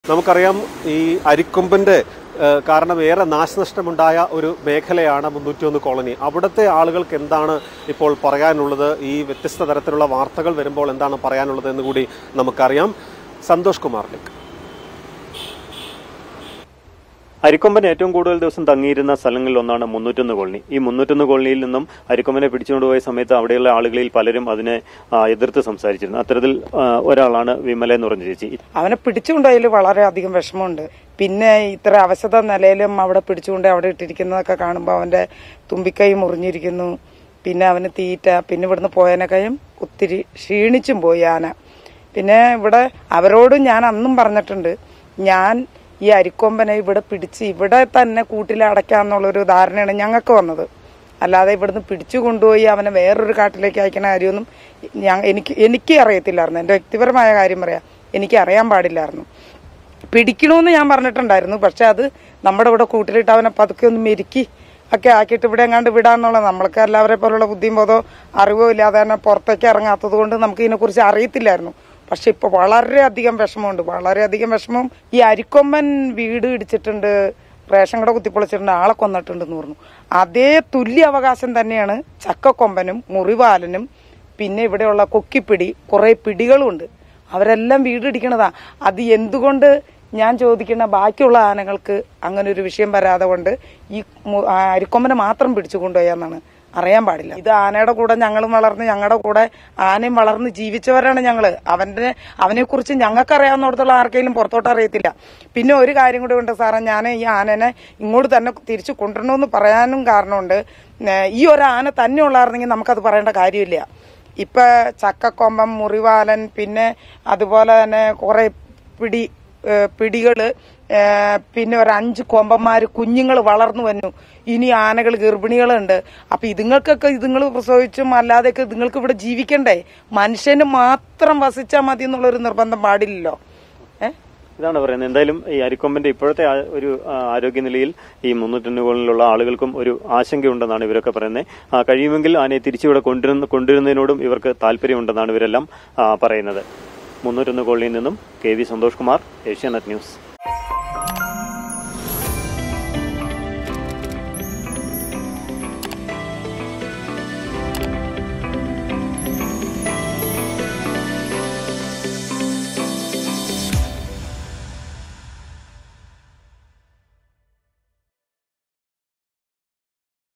നമുക്കറിയാം ഈ അരിക്കൊമ്പന്റെ ഏഹ്, കാരണം ഏറെ നാശനഷ്ടമുണ്ടായ ഒരു മേഖലയാണ് മുന്നൂറ്റിയൊന്ന് കോളനി അവിടുത്തെ ആളുകൾക്ക് എന്താണ് ഇപ്പോൾ പറയാനുള്ളത് ഈ വ്യത്യസ്ത തരത്തിലുള്ള വാർത്തകൾ വരുമ്പോൾ എന്താണ് പറയാനുള്ളത് എന്ന് കൂടി നമുക്കറിയാം സന്തോഷ് കുമാറിലേക്ക് അരിക്കൊമ്പൻ ഏറ്റവും കൂടുതൽ ദിവസം തങ്ങിയിരുന്ന സ്ഥലങ്ങളിൽ ഒന്നാണ് മുന്നൂറ്റൊന്ന് കോളനി ഈ മുന്നൂറ്റൊന്ന് കോളനിയിൽ നിന്നും അരിക്കൊമ്പനെ പിടിച്ചുകൊണ്ടുപോയ സമയത്ത് അവിടെയുള്ള ആളുകളിൽ പലരും അതിനെ ആ, എതിർത്ത് സംസാരിച്ചിരുന്നു അത്തരത്തിൽ ആ, ഒരാളാണ് വിമല എന്ന് പറഞ്ഞ ചേച്ചി അവനെ പിടിച്ചുകൊണ്ടതിൽ വളരെയധികം വിഷമമുണ്ട് പിന്നെ ഇത്ര അവശത നിലയിലും അവിടെ പിടിച്ചുകൊണ്ട് അവിടെ ഇട്ടിരിക്കുന്നതൊക്കെ കാണുമ്പോൾ അവന്റെ തുമ്പിക്കൈ മുറിഞ്ഞിരിക്കുന്നു പിന്നെ അവന് തീറ്റ പിന്നെ ഇവിടുന്ന് പോയതിനേക്കാളും ഒത്തിരി ക്ഷീണിച്ചും പോയി ആന പിന്നെ ഇവിടെ അവരോടും ഞാൻ അന്നും പറഞ്ഞിട്ടുണ്ട് ഞാൻ ഈ അരിക്കൊമ്പനെ ഇവിടെ പിടിച്ച് ഇവിടെ തന്നെ കൂട്ടിൽ അടയ്ക്കാന്നുള്ളൊരു ധാരണയാണ് ഞങ്ങൾക്ക് വന്നത് അല്ലാതെ ഇവിടുന്ന് പിടിച്ചു കൊണ്ടുപോയി അവനെ വേറൊരു കാട്ടിലേക്ക് അയക്കണ കാര്യമൊന്നും ഞാൻ എനിക്ക് എനിക്ക് അറിയത്തില്ലായിരുന്നു എൻ്റെ വ്യക്തിപരമായ കാര്യം പറയാം എനിക്ക് അറിയാൻ പാടില്ലായിരുന്നു പിടിക്കണമെന്ന് ഞാൻ പറഞ്ഞിട്ടുണ്ടായിരുന്നു പക്ഷെ അത് നമ്മുടെ ഇവിടെ കൂട്ടിലിട്ട് അവനെ പതുക്കെ ഒന്ന് മെരുക്കി ഒക്കെ ആക്കിയിട്ട് ഇവിടെ എങ്ങാണ്ട് വിടാന്നുള്ളത് നമ്മൾക്ക് എല്ലാവരെ പോലുള്ള ബുദ്ധിയും ബോധോ അറിവോ ഇല്ലാതെ തന്നെ പുറത്തേക്ക് ഇറങ്ങാത്തത് കൊണ്ട് നമുക്ക് ഇതിനെക്കുറിച്ച് അറിയത്തില്ലായിരുന്നു പക്ഷെ ഇപ്പൊ വളരെയധികം വിഷമമുണ്ട് വളരെയധികം വിഷമം ഈ അരിക്കൊമ്പൻ വീട് ഇടിച്ചിട്ടുണ്ട് റേഷൻ കട കുത്തിപ്പൊളിച്ചിട്ടുണ്ട് ആളെ കൊന്നിട്ടുണ്ടെന്ന് പറഞ്ഞു അതേ തുല്യ അവകാശം തന്നെയാണ് ചക്കക്കൊമ്പനും മുറിവാലനും പിന്നെ ഇവിടെയുള്ള കൊക്കിപ്പിടി കുറെ പിടികളുമുണ്ട് അവരെല്ലാം വീടിടിക്കണതാ അത് എന്തുകൊണ്ട് ഞാൻ ചോദിക്കുന്ന ബാക്കിയുള്ള ആനകൾക്ക് അങ്ങനെ ഒരു വിഷയം വരാതെ കൊണ്ട് ഈ മു- ആ അരിക്കൊമ്പനെ മാത്രം പിടിച്ചു കൊണ്ടുപോയെന്നാണ് അറിയാൻ പാടില്ല ഇത് ആനയുടെ കൂടെ ഞങ്ങളും വളർന്ന് ഞങ്ങളുടെ കൂടെ ആനയും വളർന്ന് ജീവിച്ചവരാണ് ഞങ്ങള് അവന്റെ അവനെ കുറിച്ച് ഞങ്ങൾക്ക് അറിയാവുന്നിടത്തോളം ആർക്കെങ്കിലും പുറത്തോട്ട് അറിയത്തില്ല പിന്നെ ഒരു കാര്യം കൂടി ഉണ്ട് സാറേ ഞാൻ ഈ ആനനെ ഇങ്ങോട്ട് തന്നെ തിരിച്ചു കൊണ്ടുവരണമെന്ന് പറയാനും കാരണമുണ്ട് ഏ, ഈ ഒരു ആന തന്നെ ഉള്ളായിരുന്നെങ്കിൽ നമുക്കത് പറയേണ്ട കാര്യമില്ല ഇപ്പൊ ചക്കക്കൊമ്പൻ മുറിവാലൻ പിന്നെ അതുപോലെ തന്നെ കുറെ പിടി ഏ, പിടികള് ഏ, പിന്നെ ഒരു അഞ്ച് കൊമ്പന്മാര് കുഞ്ഞുങ്ങൾ വളർന്നു വന്നു ഇനി ആനകൾ ഗർഭിണികളുണ്ട് അപ്പൊ ഇതുങ്ങൾക്കൊക്കെ ഇതുങ്ങൾ പ്രസവിച്ചും അല്ലാതെയൊക്കെ ഇതുങ്ങൾക്ക് ഇവിടെ ജീവിക്കണ്ടേ മനുഷ്യന് മാത്രം വസിച്ചാൽ മതി എന്നുള്ളൊരു നിർബന്ധം പാടില്ലല്ലോ ഏഹ് ഇതാണ് പറയുന്നത് എന്തായാലും ഈ അരിക്കൊമ്പന്റെ ഇപ്പോഴത്തെ ആ ഒരു ആ, ആരോഗ്യനിലയിൽ ഈ മുന്നൂറ്റൊന്ന് കോളനിയിലുള്ള ആളുകൾക്കും ഒരു ആശങ്കയുണ്ടെന്നാണ് ഇവരൊക്കെ പറയുന്നത് ആ, കഴിയുമെങ്കിൽ ആനയെ തിരിച്ചിവിടെ കൊണ്ടുവരുന്ന കൊണ്ടുവരുന്നതിനോടും ഇവർക്ക് താല്പര്യമുണ്ടെന്നാണ് ഇവരെല്ലാം ആ, പറയുന്നത് മുന്നൂറ്റൊന്ന് കോളനിയിൽ നിന്നും K V Santhosh Kumar Asianet news